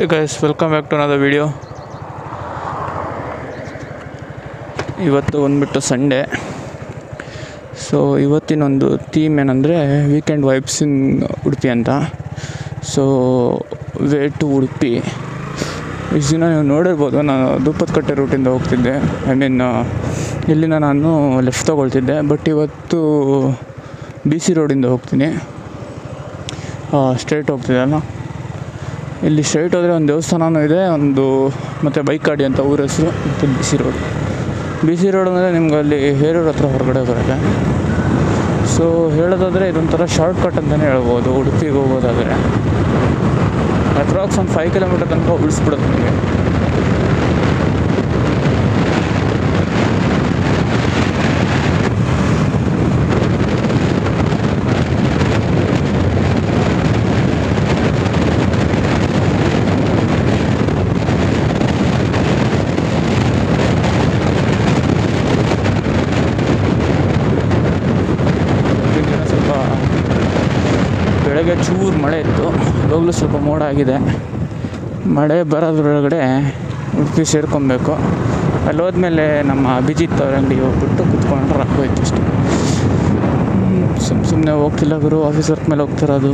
Guys welcome back to another video ಇವತ್ತು ಬಂದ್ಬಿಟ್ಟು Sunday so ಇವತ್ತಿನೊಂದು ಥೀಮ್ ಏನಂದರೆ ವೀಕೆಂಡ್ ವೈಬ್ಸ್ ಇನ್ ಉಡುಪಿ ಅಂತ ಸೊ ವೇ ಟು ಉಡುಪಿ ಇಷ್ಟು ದಿನ ನೀವು ನೋಡಿರ್ಬೋದು ನಾನು ಧೂಪತ್ಕಟ್ಟೆ ರೂಟಿಂದ ಹೋಗ್ತಿದ್ದೆ ಐ ಮೀನ್ ಇಲ್ಲಿಂದ ನಾನು ಲೆಫ್ಟ್ ತೊಗೊಳ್ತಿದ್ದೆ ಬಟ್ ಇವತ್ತು ಬಿ ಸಿ ರೋಡಿಂದ ಹೋಗ್ತೀನಿ ಸ್ಟ್ರೈಟ್ ಹೋಗ್ತಿದ್ದಲ್ಲ ಇಲ್ಲಿ ಸ್ಟ್ರೈಟ್ ಹೋದರೆ ಒಂದು ದೇವಸ್ಥಾನನೂ ಇದೆ ಒಂದು ಮತ್ತು ಬೈಕಾಡಿ ಅಂತ ಊರ ಹೆಸರು ಮತ್ತು B C road B C road ಅಂದರೆ ನಿಮ್ಗೆ ಅಲ್ಲಿ ಹೇರೂರು ಹತ್ರ ಹೊರಗಡೆ ಬರುತ್ತೆ ಸೊ ಹೇಳೋದಾದರೆ ಇದೊಂಥರ ಶಾರ್ಟ್ ಕಟ್ ಅಂತಲೇ ಹೇಳ್ಬೋದು ಉಡುಪಿಗೆ ಹೋಗೋದಾದರೆ ಅಪ್ರಾಕ್ಸ್ ಒಂದು ಫೈವ್ ಕಿಲೋಮೀಟರ್ ತನಕ ಉಳಿಸ್ಬಿಡುತ್ತೆ ನಿಮಗೆ ಇವತ್ತಿನ ದಿನ ಸ್ವಲ್ಪ ಬೆಳಗ್ಗೆ ಚೂರು ಮಳೆ ಇತ್ತು ಇವಾಗಲೂ ಸ್ವಲ್ಪ ಮೋಡ ಆಗಿದೆ ಮಳೆ ಬರೋದ್ರೊಳಗಡೆ ಉಡುಪಿ ಸೇರ್ಕೊಬೇಕು ಅಲ್ಲಿ ಹೋದ್ಮೇಲೆ ನಮ್ಮ ಅಭಿಜಿತ್ ಅವ್ರ ಅಂಗಡಿಗೆ ಹೋಗ್ಬಿಟ್ಟು ಕುತ್ಕೊಂಡ್ರೆ ಆಗೋಯ್ತು ಅಷ್ಟೇ ಸುಮ್ಮ ಸುಮ್ಮನೆ ಹೋಗ್ತಿಲ್ಲ ಗುರು ಆಫೀಸ್ ವರ್ಕ್ ಮೇಲೆ ಹೋಗ್ತಿರೋದು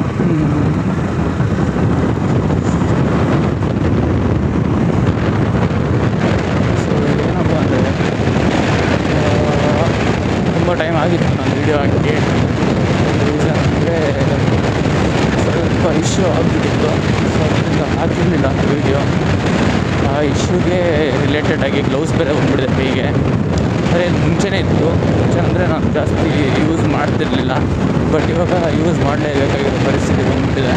ಸೊ ಏನಪ್ಪ ಅಂದರೆ ತುಂಬ ಟೈಮ್ ಆಗಿತ್ತು ನಾನು ವೀಡಿಯೋ ಹಾಕಿ ರೀಸನ್ ಅಂದರೆ ಸ್ವಲ್ಪ ಇಶ್ಯೂ ಆಗಿಬಿಟ್ಟಿತ್ತು ಸೊ ಅದರಿಂದ ಹಾಕಿರಲಿಲ್ಲ ವೀಡಿಯೋ ಆ ಇಶ್ಯೂಗೆ ರಿಲೇಟೆಡ್ ಆಗಿ ಗ್ಲೌಸ್ ಬೇರೆ ಬಂದ್ಬಿಡಿದೆ ಕೈಗೆ ಅಂದರೆ ಮುಂಚೆನೇ ಇತ್ತು ಮುಂಚೆ ಅಂದರೆ ನಾನು ಜಾಸ್ತಿ ಯೂಸ್ ಮಾಡ್ತಿರ್ಲಿಲ್ಲ ಬಟ್ ಇವಾಗ ಯೂಸ್ ಮಾಡಲೇಬೇಕಾಗಿರೋ ಪರಿಸ್ಥಿತಿ ಬಂದ್ಬಿಟ್ಟಿದೆ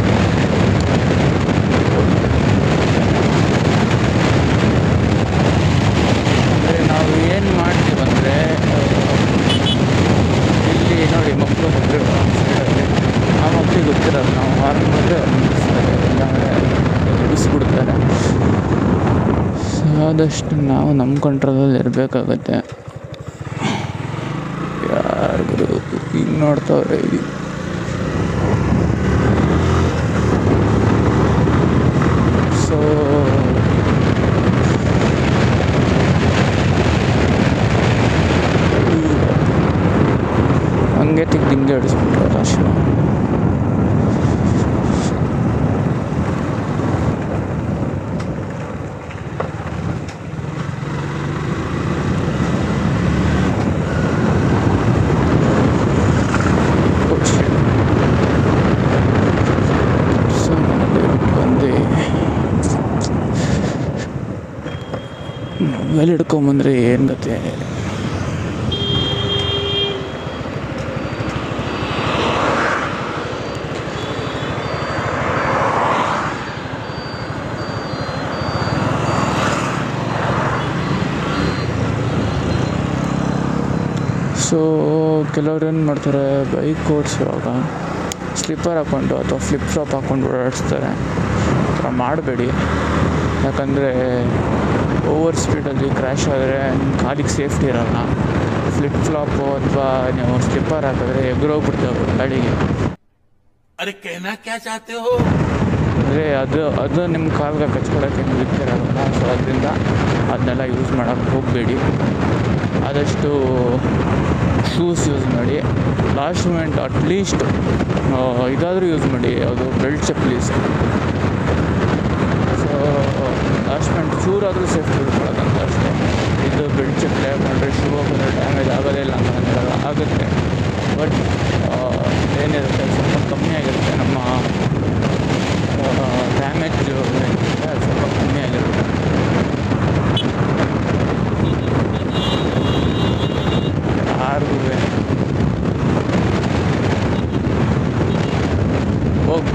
ಅಂದರೆ ನಾವು ಏನು ಮಾಡ್ತೀವಿ ಅಂದರೆ ಇಲ್ಲಿ ನೋಡಿ ಮಕ್ಕಳು ಮಕ್ಕಳು ಸೈಡಲ್ಲಿ ಆ ಮಕ್ಕಳಿಗೆ ಗೊತ್ತಿರೋದು ನಾವು ಹಾರ್ನ್ ಮಾಡಿದ್ರೆ ಅವ್ರು ನಿಲ್ಲಿಸ್ತಾರೆ ಇಲ್ಲಾಂದರೆ ಬಿಡಿಸ್ಬಿಡ್ತಾರೆ ಸೊ ಆದಷ್ಟು ನಾವು ನಮ್ಮ ಕಂಟ್ರೋಲಲ್ಲಿ ಇರಬೇಕಾಗತ್ತೆ ಯಾರಿಗೂ ಈಗ ನೋಡ್ತಾವ್ರೆ ಇಲ್ಲಿ ಸೊ ಹಂಗೆ ತೆಗ್ದು ಹಿಂಗೆ ಹಿಡಿಸ್ಬಿಟ್ರು ಅಷ್ಟೇ ಸೊ ಮನೇಲಿ ಬಂದು ಮೊಬೈಲ್ ಹಿಡ್ಕೊಂಬಂದ್ರೆ ಏನು ಗತೆ ಸೊ ಕೆಲವ್ರು ಏನು ಮಾಡ್ತಾರೆ ಬೈಕ್ ಓಡಿಸುವಾಗ ಸ್ಲಿಪ್ಪರ್ ಹಾಕ್ಕೊಂಡು ಅಥವಾ ಫ್ಲಿಪ್ ಫ್ಲಾಪ್ ಹಾಕ್ಕೊಂಡು ಓಡಾಡಿಸ್ತಾರೆ ಆ ಥರ ಮಾಡಬೇಡಿ ಯಾಕಂದರೆ ಓವರ್ ಸ್ಪೀಡಲ್ಲಿ ಕ್ರ್ಯಾಶ್ ಆದರೆ ನಿಮ್ಮ ಕಾಲಿಗೆ ಸೇಫ್ಟಿ ಇರೋಲ್ಲ ಫ್ಲಿಪ್ ಫ್ಲಾಪು ಅಥವಾ ನೀವು ಸ್ಲಿಪ್ಪರ್ ಹಾಕಿದ್ರೆ ಎಗ್ರೋಗ್ಬಿಡ್ತವೆ ಗಾಡಿಗೆ अरे कहना क्या चाहते हो ಅಂದರೆ ಅದು ಅದು ನಿಮ್ಮ ಕಾಲ್ಗೆ ಕಚ್ಕೊಳಕ್ಕೆ ಬಿಟ್ಟಿರಲ್ಲ ಸೊ ಅದರಿಂದ ಅದನ್ನೆಲ್ಲ ಯೂಸ್ ಮಾಡೋಕ್ಕೆ ಹೋಗಬೇಡಿ ಆದಷ್ಟು ಶೂಸ್ ಯೂಸ್ ಮಾಡಿ ಲಾಸ್ಟ್ ಮೂಮೆಂಟ್ ಅಟ್ಲೀಸ್ಟ್ ಇದಾದರೂ ಯೂಸ್ ಮಾಡಿ ಅದು belt chappals so last moment ಚೂರಾದರೂ ಸೇಫ್ಟಿ ಇಟ್ಕೊಳ್ಳೋದಂತ ಅಷ್ಟೇ ಇದು ಬೆಲ್ಟ್ ಚಪ್ಪಲಿ ಹಾಕೊಂಡ್ರೆ ಶೂ ಹಾಕೊಂಡ್ರೆ ಡ್ಯಾಮೇಜ್ ಆಗೋದೇ ಇಲ್ಲ ಅಂತ ಅಂದಿರಲ್ಲ ಆಗುತ್ತೆ ಬಟ್ ಏನಿರುತ್ತೆ ಸ್ವಲ್ಪ ಕಮ್ಮಿ ಆಗಿರುತ್ತೆ ನಮ್ಮ ಡ್ಯಾಮೇಜ್ ಸ್ವಲ್ಪ ಕಮ್ಮಿ ಆಗಿರುತ್ತೆ ಯಾರಿಗೂ ಹೋಗು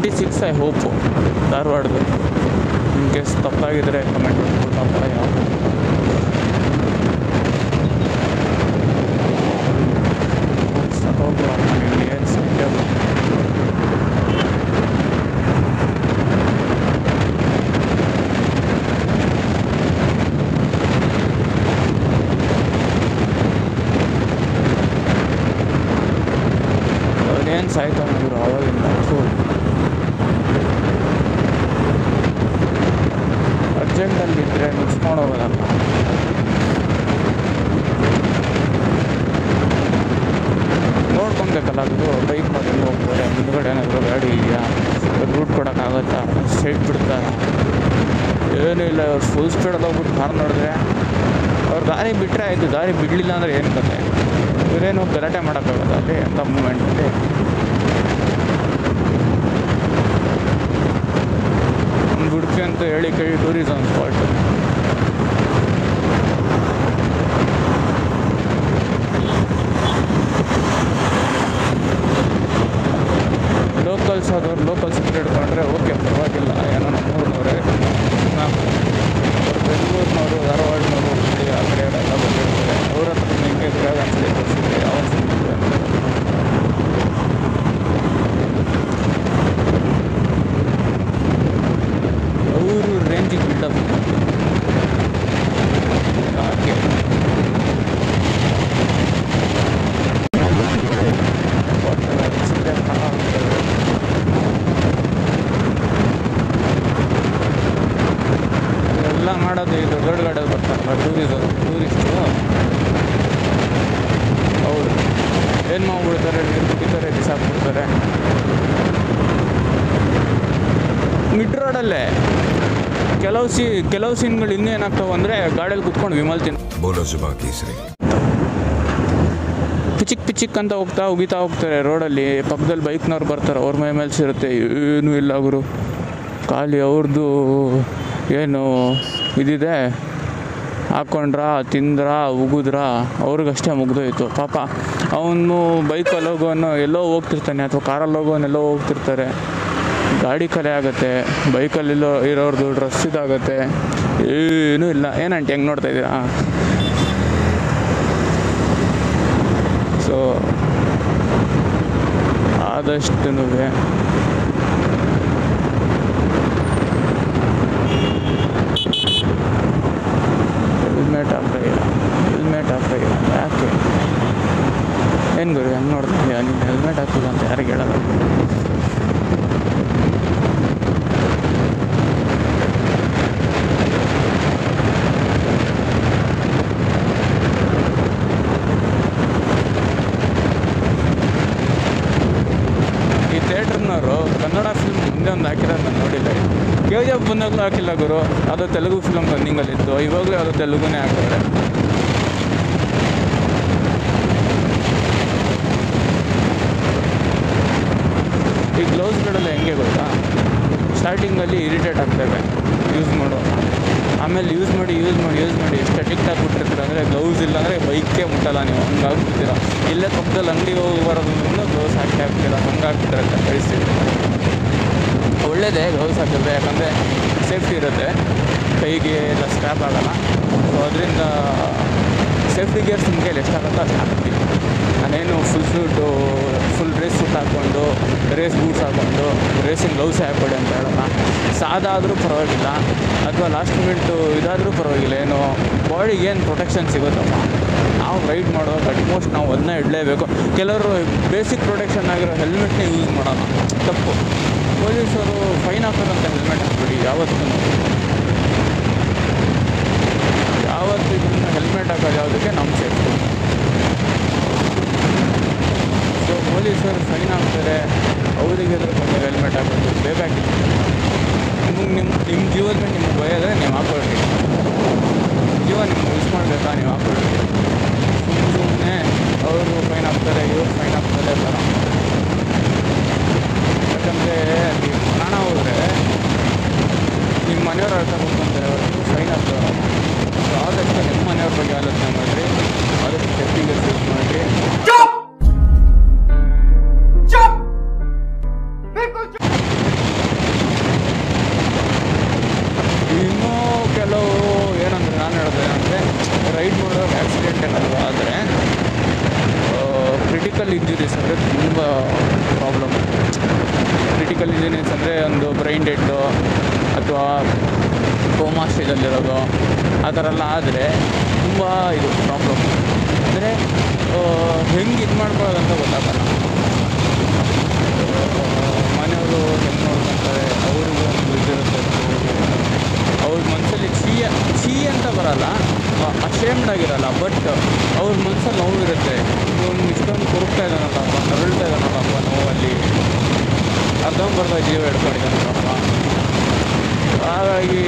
ಟ್ವೆಂಟಿ ಸಿಕ್ಸ್ ಐ ಹೋಪು ಧಾರವಾಡದು ಇನ್ ಕೇಸ್ ತಪ್ಪಾಗಿದ್ರೆ ಕಮೆಂಟ್ ಮಾಡ್ಬಿಡಪ್ಪ ಯಾವ ಹೋಗ್ಬಿಡಪ್ಪ ನಿಮ್ಗೆ ಏನು ಸಂಖ್ಯೆ ಅವ್ರೇನು ಸಾಯ್ತಾವ ಇವರು ಅವಾಗಿಂದ ಥೂ. ಅರ್ಜೆಂಟಲ್ಲಿ ಇದ್ದರೆ ಮುಗಿಸ್ಕೊಂಡು ಹೋಗೋದಲ್ಲ ನೋಡ್ಕೊಬೇಕಲ್ಲ ಅದು ಬೈಕ್ ಮಾಡಿ ಹೋಗ್ತಾರೆ ಮುಂದ್ಗಡೆ ಏನಾದರೂ ಗಾಡಿ ಇದೆಯಾ ರೂಟ್ ಕೊಡೋಕ್ಕಾಗತ್ತಾ ಸೈಡ್ ಬಿಡ್ತಾ ಏನೂ ಇಲ್ಲ ಅವ್ರು ಫುಲ್ ಸ್ಪೀಡಲ್ಲಿ ಹೋಗ್ಬಿಟ್ಟು ಕಾರ್ ನೋಡಿದ್ರೆ ಅವ್ರು ದಾರಿ ಬಿಟ್ಟರೆ ಆಯಿತು ದಾರಿ ಬಿಡಲಿಲ್ಲ ಅಂದರೆ ಏನು ಕತೆ ಇವರೇನು ಗಲಾಟೆ ಮಾಡೋಕ್ಕಾಗಲ್ಲ ಅಲ್ಲಿ ಅಂತ ಮೂಮೆಂಟಲ್ಲಿ ಒಂದು ಉಡುಪಿ ಅಂತ ಹೇಳಿ ಕೈ ಟೂರಿಸಮ್ ಸ್ಪಾಟ್ ಲೋಕಲ್ಸ್ ಆದವ್ರು ಲೋಕಲ್ಸ್ ಹಿಡ್ಕೊಂಡ್ರೆ ಓಕೆ ಪರವಾಗಿಲ್ಲ ಏನೋ ನಮ್ಮೂರಿನವ್ರೆ ನಾವು ಬೆಂಗಳೂರಿನವರು ಧಾರವಾಡನವರು ಹುಬ್ಬಳ್ಳಿ ಆ ಕಡೆ ಎಲ್ಲ ಬಂದಿರ್ತಾರೆ ಅವ್ರ ಹತ್ರ ನಿಮಗೆ ಗ್ರಾಗ ಅನ್ಸಲಿ ತೋರಿಸಿದ್ರೆ ಯಾವ ಸಿಗುತ್ತೆ ಅಂತ ಅವರು ರೇಂಜಿಗೆ ಬಿಲ್ಡಪ್ ಹಾಗೆ ಎಲ್ಲ ಮಾಡೋದು ಇದು ದೊಡ್ಡ ಗಾಡಿಯಲ್ಲಿ ಬರ್ತಾರಲ್ಲ ಟೂರಿಸಮ್ ಟೂರಿಸ್ಟು ಹೌದು ಏನು ಮಾಡ್ಬಿಡ್ತಾರೆ ನೀರು ಕುಡಿತಾರೆ ಬಿಸಾಕ್ಬಿಡ್ತಾರೆ ಮಿಡ್ ರೋಡಲ್ಲೇ ಕೆಲವು ಸಿ ಕೆಲವು ಸೀನ್ಗಳು ಇನ್ನೂ ಏನಾಗ್ತಾವೆ ಅಂದರೆ ಗಾಡಿಯಲ್ಲಿ ಕುತ್ಕೊಂಡು ವಿಮಲ್ ತಿನ್ बोलो जुबा केसरी ಪಿಚಿಕ್ ಪಿಚಿಕ್ ಅಂತ ಹೋಗ್ತಾ ಉಗಿತಾ ಹೋಗ್ತಾರೆ ರೋಡಲ್ಲಿ ಪಕ್ಕದಲ್ಲಿ ಬೈಕ್ನವ್ರು ಬರ್ತಾರೆ ಅವ್ರ ಮೈ ಮೇಲೆ ಸೇರುತ್ತೆ ಏನೂ ಇಲ್ಲ ಗುರು ಖಾಲಿ ಅವ್ರದ್ದು ಏನು ಇದಿದೆ ಹಾಕ್ಕೊಂಡ್ರ ತಿಂದ್ರ ಉಗಿದ್ರ ಅವ್ರಿಗಷ್ಟೇ ಮುಗ್ದೋಯ್ತು ಪಾಪ ಅವನು ಬೈಕಲ್ಲಿ ಹೋಗೋನು ಎಲ್ಲೋ ಹೋಗ್ತಿರ್ತಾನೆ ಅಥವಾ ಕಾರಲ್ಲಿ ಹೋಗೋನು ಎಲ್ಲೋ ಹೋಗ್ತಿರ್ತಾರೆ ಗಾಡಿ ಕಲೆ ಆಗುತ್ತೆ ಬೈಕಲ್ಲಿಲ್ಲೋ ಇರೋರ್ದು ಡ್ರೆಸ್ ಇದಾಗುತ್ತೆ ಏನೂ ಇಲ್ಲ ಏನಂటే ಹೆಂಗೆ ನೋಡ್ತಾ ಇದ್ದೀರಾ ಸೊ ಆದಷ್ಟು ಹೆಲ್ಮೆಟ್ ಹಾಕಿಲ್ಲ ಹೆಲ್ಮೆಟ್ ಹಾಕಿಲ್ಲ ಯಾಕೆ ಏನು ಗುರು ಹೆಂಗೆ ನೋಡ್ತಾ ಇದೀಯ ನೀನು ಹೆಲ್ಮೆಟ್ ಹಾಕಿಲ್ಲ ಅಂತ ಯಾರಿಗೆ ಹೇಳಲ್ಲ ಈ ಥಿಯೇಟ್ರ್ನವರು ಕನ್ನಡ ಫಿಲ್ಮ್ ಮುಂದೆ ಒಂದು ಹಾಕಿರೋದು ನಾನು ನೋಡಿಲ್ಲ ಕೆ ಜಿ ಎಫ್ ಬಂದಾಗಲೂ ಹಾಕಿಲ್ಲ ಗುರು ಯಾವುದೋ ತೆಲುಗು ಫಿಲ್ಮ್ ರನ್ನಿಂಗಲ್ಲಿತ್ತು ಇವಾಗಲೂ ಯಾವುದೋ ತೆಲುಗುನೇ ಹಾಕಿದ್ರೆ ಈ ಗ್ಲೌಸ್ಗಳೆಲ್ಲ ಹೆಂಗೆ ಗೊತ್ತಾ ಸ್ಟಾರ್ಟಿಂಗಲ್ಲಿ ಇರಿಟೇಟ್ ಆಗ್ತವೆ ಯೂಸ್ ಮಾಡುವಾಗ ಆಮೇಲೆ ಯೂಸ್ ಮಾಡಿ ಯೂಸ್ ಮಾಡಿ ಯೂಸ್ ಮಾಡಿ ಎಷ್ಟು ಅಡಿಕ್ಟ್ ಆಗಿಬಿಟ್ಟಿರ್ತೀರ ಅಂದರೆ ಗ್ಲೌಸ್ ಇಲ್ಲ ಅಂದರೆ ಬೈಕೇ ಮುಟ್ಟಲ್ಲ ನೀವು ಹಂಗಾಗ್ಬಿಡ್ತೀರ ಇಲ್ಲೇ ಪಕ್ಕದಲ್ಲಿ ಅಂಗಡಿ ಹೋಗಿ ಬರೋದ್ರಿಂದ ಗ್ಲೌಸ್ ಹಾಕಿ ಹಾಕ್ತೀರ ಹಂಗಾಗ್ಬಿಟ್ಟಿರತ್ತೆ ಪರಿಸ್ಥಿತಿ ಒಳ್ಳೇದೇ ಗ್ಲೌಸ್ ಹಾಕಿದ್ರೆ ಯಾಕಂದರೆ ಸೇಫ್ಟಿ ಇರುತ್ತೆ ಕೈಗೆ ಎಲ್ಲ ಸ್ಕ್ರ್ಯಾಪ್ ಆಗಲ್ಲ ಸೊ ಅದರಿಂದ ಸೇಫ್ಟಿ ಗೇರ್ಸ್ ನಿಮ್ಮ ಕೈಲಿ ಎಷ್ಟಾಗುತ್ತೋ ಅಷ್ಟು ಹಾಕ್ತೀವಿ ನಾನೇನು full suit full race suit ಹಾಕ್ಕೊಂಡು ರೇಸ್ ಬೂಟ್ಸ್ ಹಾಕ್ಕೊಂಡು ರೇಸಿಂಗ್ ಗ್ಲೌಸೇ ಹಾಕ್ಬೇಡಿ ಅಂತ ಹೇಳಲ್ಲ ಸಾದಾ ಆದರೂ ಪರವಾಗಿಲ್ಲ ಅಥವಾ ಲಾಸ್ಟ್ ಮಿನಿಟು ಇದಾದರೂ ಪರವಾಗಿಲ್ಲ ಏನು ಬಾಡಿಗೆ ಏನು ಪ್ರೊಟೆಕ್ಷನ್ ಸಿಗುತ್ತಪ್ಪ ನಾವು ರೈಡ್ ಮಾಡುವಾಗ ಅಟ್ಮೋಸ್ಟ್ ನಾವು ಅದನ್ನ ಇಡಲೇಬೇಕು ಕೆಲವರು ಬೇಸಿಕ್ ಪ್ರೊಟೆಕ್ಷನ್ ಆಗಿರೋ ಹೆಲ್ಮೆಟ್ನೇ ಯೂಸ್ ಮಾಡೋಣ ತಪ್ಪು ಪೊಲೀಸರು ಫೈನ್ ಹಾಕೋದಂತ ಹೆಲ್ಮೆಟ್ ಹಾಕ್ಬಿಡಿ ಯಾವತ್ತೂ ಯಾವತ್ತು ಇದನ್ನು ಹೆಲ್ಮೆಟ್ ಹಾಕೋದು ಯಾವುದಕ್ಕೆ ನಮ್ಮ ಸೇಫ್ಟಿ ಸೊ ಪೊಲೀಸರು ಫೈನ್ ಹಾಕ್ತಾರೆ ಅವರಿಗೆ ಎದುರ್ಕೊಂಡು ಹೆಲ್ಮೆಟ್ ಹಾಕೋದು ಬೇಕಾಗಿಲ್ಲ ನಿಮಗೆ ನಿಮ್ಮ ನಿಮ್ಮ ಜೀವದ ಮೇಲೆ ನಿಮ್ಗೆ ಭಯ ಇದ್ದರೆ ನೀವು ಹಾಕೊಳ್ಳಿ ಜೀವ ನಿಮ್ಗೆ ಯೂಸ್ ಮಾಡಬೇಕಾ ನೀವು ಹಾಕೊಳ್ಳಿ ಸುಮ್ಮನೆ ಸುಮ್ಮನೆ ಅವರು ಫೈನ್ ಹಾಕ್ತಾರೆ ಇವ್ರು ಫೈನ್ ಹಾಕ್ತಾರೆ ಥರ ಯಾಕಂದರೆ ನೀವು ಪ್ರಾಣ ಹೋದರೆ ನಿಮ್ಮ ಮನೆಯವ್ರು ಅರ್ಥ ಮಾಡ್ಕೊಂತಾರೆ ಅವ್ರಿಗೆ ಫೈನ್ ಹಾಕ್ತಾರೆ ಸೊ ಆದಷ್ಟು ನಿಮ್ಮ ಮನೆಯವ್ರ ಬಗ್ಗೆ ಆಲೋಚನೆ ಮಾಡಿರಿ ಆದಷ್ಟು ಸೇಫ್ಟಿಗೆ ಯೂಸ್ ಮಾಡಿರಿ ಬ್ರೈನ್ ಡೆಡ್ಡು ಅಥವಾ ಕೋಮಾ ಸ್ಟೇಜಲ್ಲಿರೋದು ಆ ಥರ ಎಲ್ಲ ಆದರೆ ತುಂಬ ಇದು ಪ್ರಾಬ್ಲಮ್ ಅಂದರೆ ಹೆಂಗೆ ಇದು ಮಾಡ್ಕೊಳ್ಳೋದಂತ ಗೊತ್ತಾಗಲ್ಲ ಮನೆಯವರು ಹೆಂಗೆ ನೋಡ್ಕೊಂತಾರೆ ಅವ್ರಿಗೂ ಒಂದು ಇದಿರುತ್ತೆ ಅವ್ರ ಮನಸ್ಸಲ್ಲಿ ಛೀ ಛೀ ಅಂತ ಬರಲ್ಲ ಅಶೇಮ್ಡ್ ಆಗಿರಲ್ಲ ಬಟ್ ಅವ್ರ ಮನಸ್ಸಲ್ಲಿ ನೋವಿರುತ್ತೆ ಇವನು ಇಷ್ಟೊಂದು ಕೊರಗ್ತಾ ಇದ್ದಾನಲ್ಲಪ್ಪ ನರಳ್ತಾ ಇದ್ದಾನಲ್ಲಪ್ಪ ನೋವಲ್ಲಿ ಅರ್ಧಂಬರ್ಧ ಜೀವ ಹಿಡ್ಕೊಂಡಿದ್ದಾನಲ್ಲಪ್ಪ ಹಾಗಾಗಿ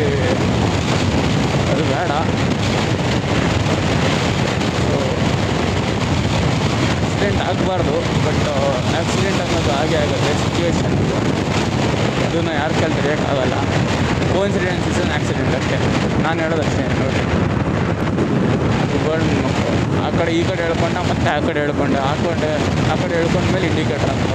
ಅದು ಬೇಡ ಆಕ್ಸಿಡೆಂಟ್ ಆಗಬಾರ್ದು ಬಟ್ ಆಕ್ಸಿಡೆಂಟ್ ಅನ್ನೋದು ಹಾಗೆ ಆಗುತ್ತೆ ಸಿಚುವೇಶನ್ ಅದನ್ನು ಯಾರ ಕೈಲಿ ತೆರೆಯೋಕ್ಕಾಗಲ್ಲ ಕೋಇನ್ಸಿಡೆನ್ಸ್ ಇಸ್ ಅನ್ ಆಕ್ಸಿಡೆಂಟ್ ಅಷ್ಟೇ ನಾನು ಹೇಳೋದಷ್ಟೇ ನೋಡಿ ಬರ್ಡ್ ಆ ಕಡೆ ಈ ಕಡೆ ಹೇಳ್ಕೊಂಡ ಮತ್ತೆ ಆ ಕಡೆ ಹೇಳ್ಕೊಂಡೆ ಆ ಕಡೆ ಆ ಕಡೆ ಹೇಳ್ಕೊಂಡ್ಮೇಲೆ ಇಂಡಿಕೇಟರ್ ಅಂತ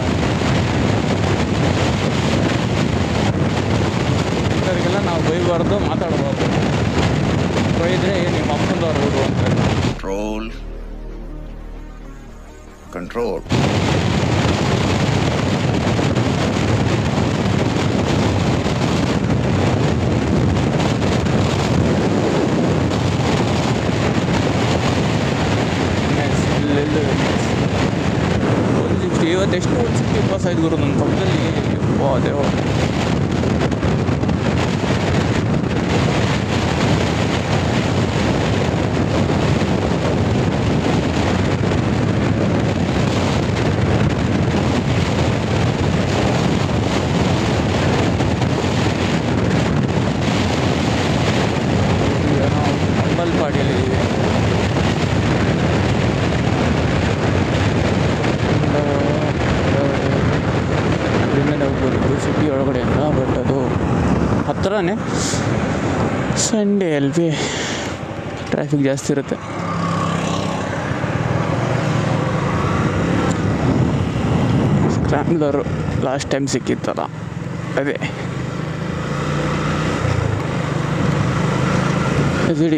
ಇಂಥವ್ರಿಗೆಲ್ಲ ನಾವು ಬೈಬಾರ್ದು ಮಾತಾಡ್ಬಾರ್ದು ಬೈದರೆ ನಿಮ್ಮ ಅಪ್ಪಂದವ್ರು ಹೋಗು ಅಂತಾರೆ Control. Control. ಒನ್ ಸಿಕ್ಸ್ಟಿ ಇವತ್ತು ಎಷ್ಟು ಒನ್ ಸಿಕ್ಸ್ಟಿ ಪಾಸ್ ಆಯ್ತು ಗುರು ನನ್ನ ಪಕ್ಕದಲ್ಲಿ ಯಪ್ಪಾ ದೇವ ಏನೋ ಅಂಬಲ್ಪಾಡಿಯಲ್ಲಿದ್ದೀವಿ ಅಲ್ಲಿಂದಲೇ ಹೋಗ್ಬೋದು ಸಿಟಿ ಒಳಗಡೆಯಿಂದ ಬಟ್ ಅದು ಹತ್ತಿರನೇ ಸಂಡೇ ಅಲ್ವೇ ಟ್ರಾಫಿಕ್ ಜಾಸ್ತಿ ಇರುತ್ತೆ ಸ್ಕ್ರಾಂಬ್ಲರು ಲಾಸ್ಟ್ ಟೈಮ್ ಸಿಕ್ಕಿತ್ತಲ್ಲ ಅದೇ ಎದುಡಿ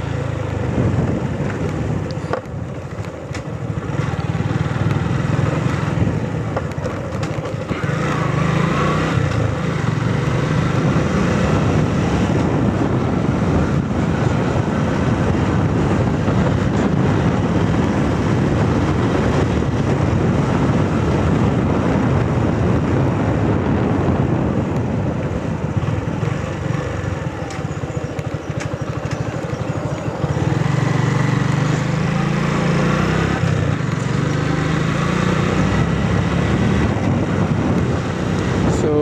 ಸೊ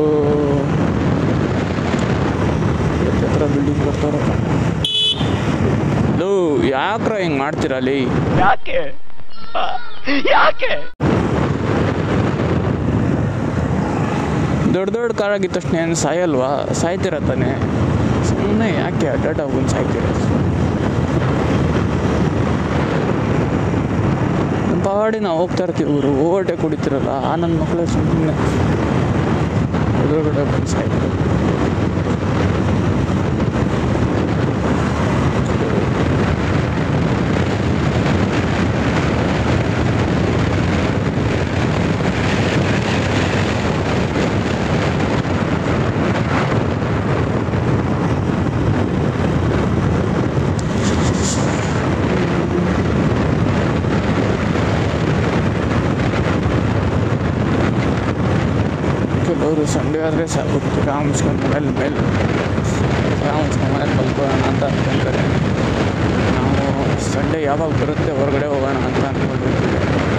ಹತ್ರ ಬಿಲ್ಡಿಂಗ್ ಬರ್ತಾರಪ್ಪ ಲೋ ಯಾಕ್ರ ಹಿಂಗೆ ಮಾಡ್ತೀರ ಅಲ್ಲಿ ಯಾಕೆ ಆ, ಯಾಕೆ ದೊಡ್ಡ ದೊಡ್ಡ ಕಾರ್ ಆಗಿದ ತಕ್ಷಣ ಏನು ಸಾಯಲ್ವಾ ಸಾಯ್ತಿರ ತಾನೆ ಸುಮ್ಮನೆ ಯಾಕೆ ಅಡ್ಡಾಟ ಹೋಗ್ಕೊಂಡು ಸಾಯ್ತೀರ ನಮ್ಮ ಪಾಡಿ ನಾವು ಹೋಗ್ತಾ ಇರ್ತೀವಿ ಇವರು ಓವರ್ಟೇಕ್ ಕುಡಿತಿರಲ್ಲ ಆ ನನ್ನ ಮಕ್ಕಳು ಸುಮ್ಮನೆ ಎದುರುಗಡೆ ಬಂದು ಸಾಯ್ತಾರೆ ಕೆಲವರು ಸಂಡೇ ಆದರೆ ಸಾಕು ತಿರ್ಗಾ ಮುಚ್ಕೊಂಡು ಮನೇಲಿ ಮೇಲೆ ತಿರ್ಗಾ ಮುಚ್ಕೊಂಡು ಮನೇಲಿ ಮಲ್ಕೊಳ್ಳೋಣ ಅಂತ ಅನ್ಕೊಂತಾರೆ ನಾವು ಸಂಡೇ ಯಾವಾಗ ಬರುತ್ತೆ ಹೊರಗಡೆ ಹೋಗೋಣ ಅಂತ ಅಂದ್ಕೊಂಡಿರ್ತೀವಿ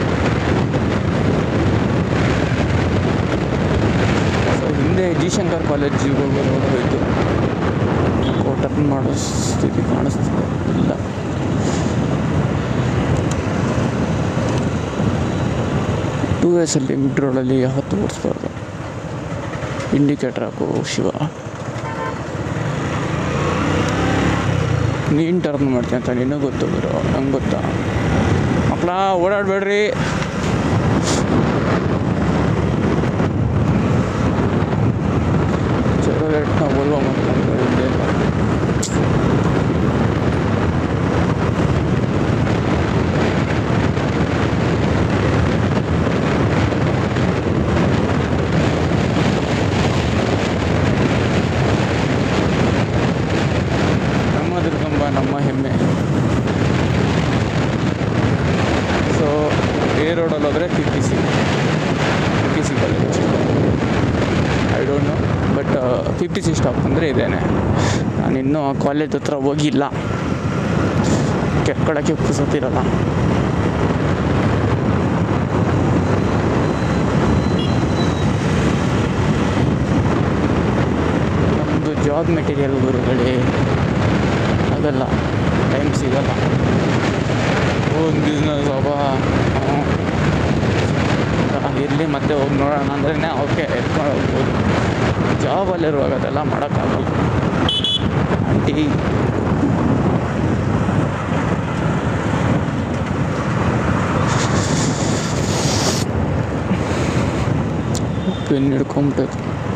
ಸೊ ಹಿಂದೆ ಜಿ ಶಂಕರ್ ಕಾಲೇಜಿಗೆ ಹೋಗೋದು ಹೋಯ್ತು ಟರ್ನ್ ಮಾಡೋ ಸ್ಥಿತಿ ಕಾಣಿಸ್ತಿದೆ ಇಲ್ಲ ಟೂ ವಯಸ್ಸಲ್ಲಿ ಮಿಡ್ ರೋಡಲ್ಲಿ ಯಾವತ್ತೂ ಓಡಿಸ್ಬಾರ್ದು ಇಂಡಿಕೇಟ್ರ್ ಹಾಕು ಶಿವ ನೀನು ಟರ್ನ್ ಮಾಡ್ತೀನಿ ಅಂತ ನಿನಗೆ ಗೊತ್ತು ಬಿಡು ನಂಗೆ ಗೊತ್ತಾ ಮಕ್ಕಳ ಓಡಾಡಬೇಡ್ರಿ ಚಲೋ ರೇಟ್ನ ಓಲ್ವ ಮಾಡ್ಕೊಂಡು ಪಿ ಪಿ ಸಿ ಸ್ಟಾಪ್ ಅಂದರೆ ಇದೇನೆ ನಾನಿನ್ನೂ ಕಾಲೇಜ್ ಹತ್ರ ಹೋಗಿಲ್ಲ ಕೆರ್ಕೊಳಕ್ಕೆ ಪುಸತ್ತಿರಲ್ಲ ನಮ್ಮದು ಜಾಬ್ ಮೆಟೀರಿಯಲ್ ಗುರುಗಳೇ ಆಗಲ್ಲ ಟೈಮ್ ಸಿಗಲ್ಲ ಒಂದು ಬಿಸ್ನೆಸ್ ಅವ ಇರಲಿ ಮತ್ತೆ ಹೋಗಿ ನೋಡೋಣ ಅಂದ್ರೆ ಓಕೆ ಎತ್ಕೊಂಡು ಹೋಗ್ಬೋದು ಜಾಬಲ್ಲಿರುವಾಗ ಅದೆಲ್ಲ ಮಾಡೋಕ್ಕಾಗಲ್ಲ ಆಂಟಿ ಪೆನ್ ಹಿಡ್ಕೊಂಬಿಟ್ಟೈತೆ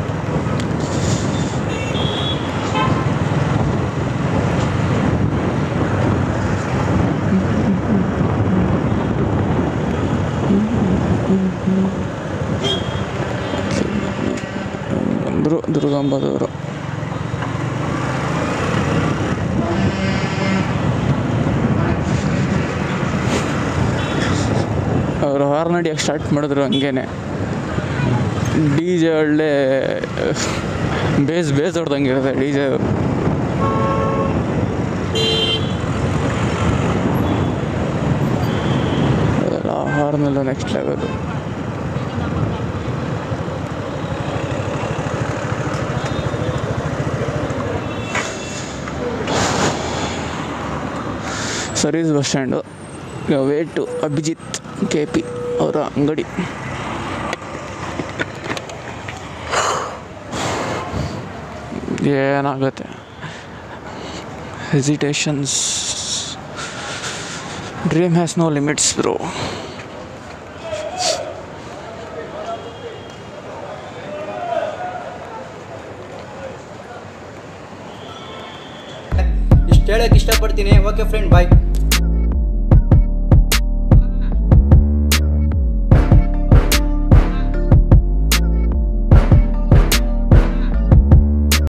ಬಂದರು ದುರ್ಗಾಂಬದವರು ಅವರು ಹಾರ್ನ್ ಹೊಡಿಯೋಕೆ ಸ್ಟಾರ್ಟ್ ಮಾಡಿದ್ರು ಹಂಗೇನೆ ಡಿ ಜೆ ಒಳ್ಳೆ ಬೇಸ್ ಬೇಸ್ ಹೊಡ್ದಂಗೆ ಇರುತ್ತೆ ಡಿ ಜೆ ಅದೆಲ್ಲ ಹಾರ್ನೆಲ್ಲ next level service bus stand way to Abhijit K P ಅವರ ಅಂಗಡಿ ಏನಾಗುತ್ತೆ hesitations dream has no limits bro ಇಷ್ಟು ಹೇಳಕ್ಕೆ ಇಷ್ಟಪಡ್ತೀನಿ ಓಕೆ ಫ್ರೆಂಡ್ ಬಾಯ್